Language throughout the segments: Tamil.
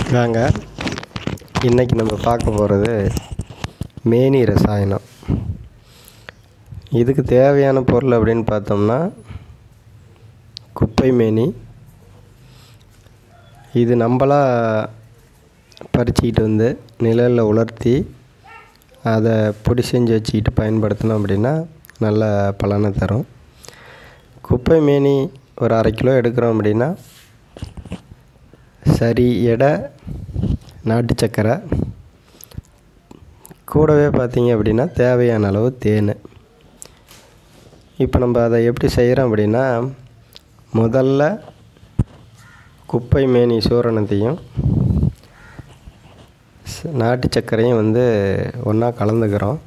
வாங்க இன்றைக்கி நம்ம பார்க்க போகிறது மேனி ரசாயனம் இதுக்கு தேவையான பொருள் அப்படின்னு பார்த்தோம்னா குப்பை மேனி இது நம்மளா பறிச்சுக்கிட்டு வந்து நிழலில் உலர்த்தி அதை பொடி செஞ்சு வச்சுக்கிட்டு பயன்படுத்தினோம் அப்படின்னா நல்ல பலனை தரும் குப்பை மேனி ஒரு அரை கிலோ எடுக்கிறோம் அப்படின்னா சரி எடை நாட்டு சக்கரை கூடவே பார்த்தீங்க அப்படின்னா தேவையான அளவு தேன் இப்போ நம்ம அதை எப்படி செய்கிறோம் அப்படின்னா முதல்ல குப்பை மேனி சூரணத்தையும் ச- நாட்டு சர்க்கரையும் வந்து ஒன்றா கலந்துக்கிறோம்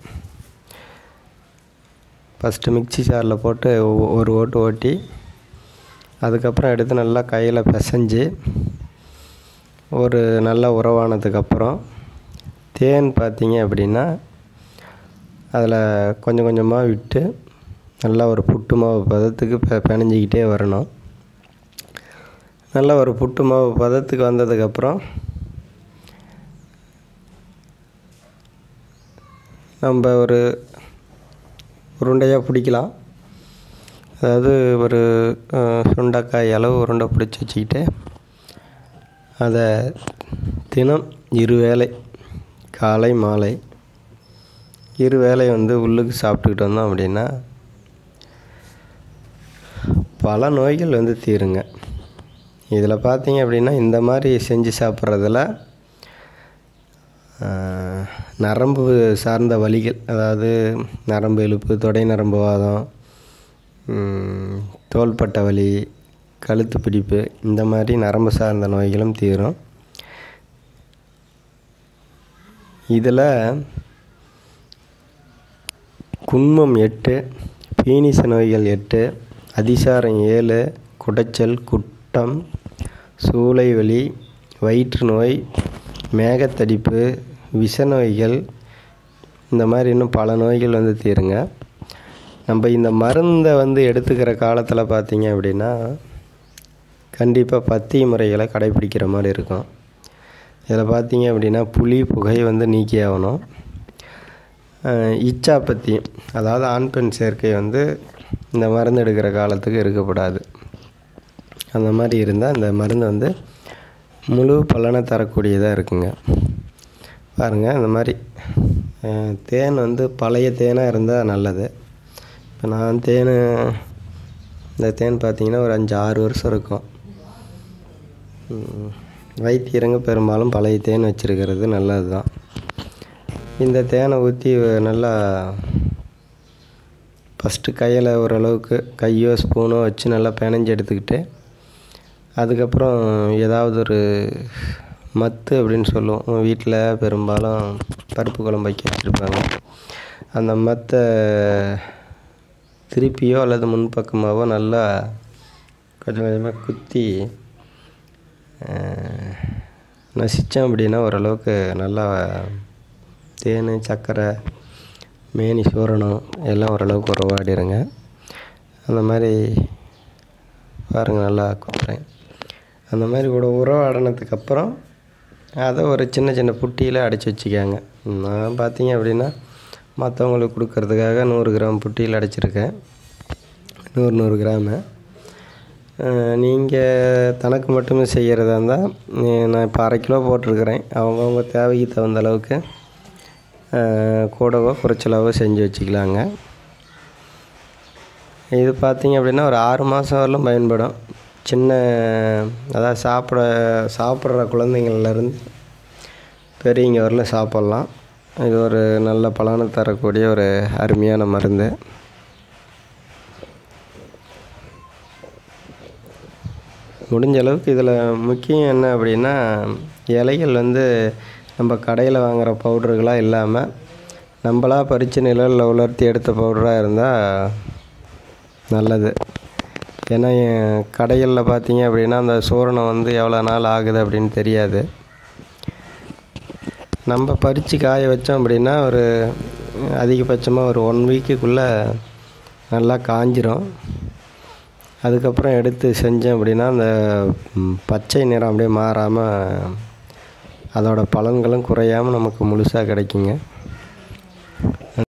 ஃபஸ்ட்டு மிக்ஸி ஜாரில் போட்டு ஒ- ஒரு ஓட்டு ஓட்டி அதுக்கப்புறம் எடுத்து நல்லா கையில் பிசைஞ்சு ஒரு நல்ல உறவானதுக்கப்புறம் தேன் பார்த்தீங்க அப்படின்னா அதில் கொஞ்சம் கொஞ்சமாக விட்டு நல்லா ஒரு புட்டு மாவு பதத்துக்கு பெ பிணைஞ்சிக்கிட்டே வரணும் நல்ல ஒரு புட்டு மாவு பதத்துக்கு வந்ததுக்கப்புறம் நம்ம ஒரு உருண்டையாக பிடிக்கலாம் அதாவது ஒரு அஹ், சுண்டைக்காய் அளவு உருண்டை பிடிச்சி வச்சுக்கிட்டு அதை தினம் இரு வேளை காலை மாலை இரு வேளை வந்து உள்ளுக்கு சாப்பிட்டுக்கிட்டு வந்தோம் அப்படின்னா பல நோய்கள் வந்து தீருங்க இதில் பார்த்தீங்க அப்படின்னா இந்த மாதிரி செஞ்சு சாப்பிட்றதுல ஆஹ், நரம்பு சார்ந்த வலிகள் அதாவது நரம்பு இழுப்பு தொடை நரம்பு வாதம் ம், தோள்பட்டை வலி கழுத்து பிடிப்பு இந்த மாதிரி நரம்பு சார்ந்த நோய்களும் தீரும் இதில் குன்மம் எட்டு பீனிச நோய்கள் எட்டு அதிசாரம் ஏழு குடைச்சல் குட்டம் சூளை வலி வயிற்று நோய் மேகத்தடிப்பு விஷ நோய்கள் இந்த மாதிரி இன்னும் பல நோய்கள் வந்து தீருங்க நம்ம இந்த மருந்தை வந்து எடுத்துக்கிற காலத்தில் பார்த்தீங்க அப்படின்னா கண்டிப்பாக பத்திய முறைகளை கடைப்பிடிக்கிற மாதிரி இருக்கும் இதில் பார்த்தீங்க அப்படின்னா புளி புகை வந்து நீக்கி ஆகணும் அஹ் இச்சாப்பத்தி அதாவது ஆண் பெண் சேர்க்கை வந்து இந்த மருந்து எடுக்கிற காலத்துக்கு இருக்கக்கூடாது அந்த மாதிரி இருந்தால் இந்த மருந்து வந்து முழு பலனை தரக்கூடியதாக இருக்குங்க பாருங்கள் இந்த மாதிரி அஹ், தேன் வந்து பழைய தேனாக இருந்தால் நல்லது இப்போ நான் தேன் இந்த தேன் பார்த்தீங்கன்னா ஒரு அஞ்சு ஆறு வருஷம் இருக்கும் ம், வைத்தியருங்க பெரும்பாலும் பழைய தேன் வச்சுருக்கிறது நல்லது தான் இந்த தேனை ஊற்றி நல்லா ஃபஸ்ட்டு கையில் ஓரளவுக்கு கையோ ஸ்பூனோ வச்சு நல்லா பிணைஞ்சு எடுத்துக்கிட்டு அதுக்கப்புறம் ஏதாவது ஒரு மத்து அப்படின்னு சொல்லுவோம் வீட்டில் பெரும்பாலும் பருப்பு குழம்பு வைக்க வச்சுருப்பாங்க அந்த மத்தை திருப்பியோ அல்லது முன்பக்கமாகவோ நல்லா கொஞ்சம் கொஞ்சமாக குத்தி அஹ், நசித்தோம் அப்படின்னா ஓரளவுக்கு நல்லா தேன் சர்க்கரை மேனி சூரணம் எல்லாம் ஓரளவுக்கு உறவாடிருங்க அந்த மாதிரி பாருங்கள் நல்லா குத்துறேன் அந்த மாதிரி கூட உறவாடினதுக்கு அப்புறம் அதை ஒரு சின்ன சின்ன புட்டியில் அடைச்சி வச்சுக்காங்க நான் பார்த்தீங்க அப்படின்னா மற்றவங்களுக்கு கொடுக்கறதுக்காக நூறு கிராம் புட்டியில் அடைச்சிருக்கேன் நூறு நூறு கிராமு நீங்கள் தனக்கு மட்டுமே செய்கிறதா இருந்தால் நான் இப்போ அரை கிலோ போட்டிருக்கிறேன் அவங்கவுங்க தேவைக்கு தகுந்த அளவுக்கு அஹ், கூடவோ குறைச்சலாவோ செஞ்சு வச்சுக்கலாங்க இது பார்த்தீங்க அப்படின்னா ஒரு ஆறு மாதம் வரலும் பயன்படும் சின்ன அதாவது சாப்பிட சாப்பிட்ற குழந்தைங்கள்லேருந்து பெரியவங்க வரலும் சாப்பிட்லாம் இது ஒரு நல்ல பலனை தரக்கூடிய ஒரு அருமையான மருந்து முடிஞ்ச அளவுக்கு இதில் முக்கியம் என்ன அப்படின்னா இலைகள் வந்து நம்ம கடையில் வாங்குகிற பவுடர்களாக இல்லாமல் நம்மளா பறித்து நிழலில் உலர்த்தி எடுத்த பவுடராக இருந்தால் நல்லது ஏன்னா என் கடைகளில் பார்த்தீங்க அப்படின்னா அந்த சூரணம் வந்து எவ்வளோ நாள் ஆகுது அப்படின்னு தெரியாது நம்ம பறித்து காய வச்சோம் அப்படின்னா ஒரு அதிகபட்சமாக ஒரு ஒன் வீக்குக்குள்ளே நல்லா காஞ்சிரும் அதுக்கப்புறம் எடுத்து செஞ்சேன் அப்படின்னா அந்த ம், பச்சை நிறம் அப்படியே மாறாமல் அதோட பலன்களும் குறையாமல் நமக்கு முழுசாக கிடைக்குங்க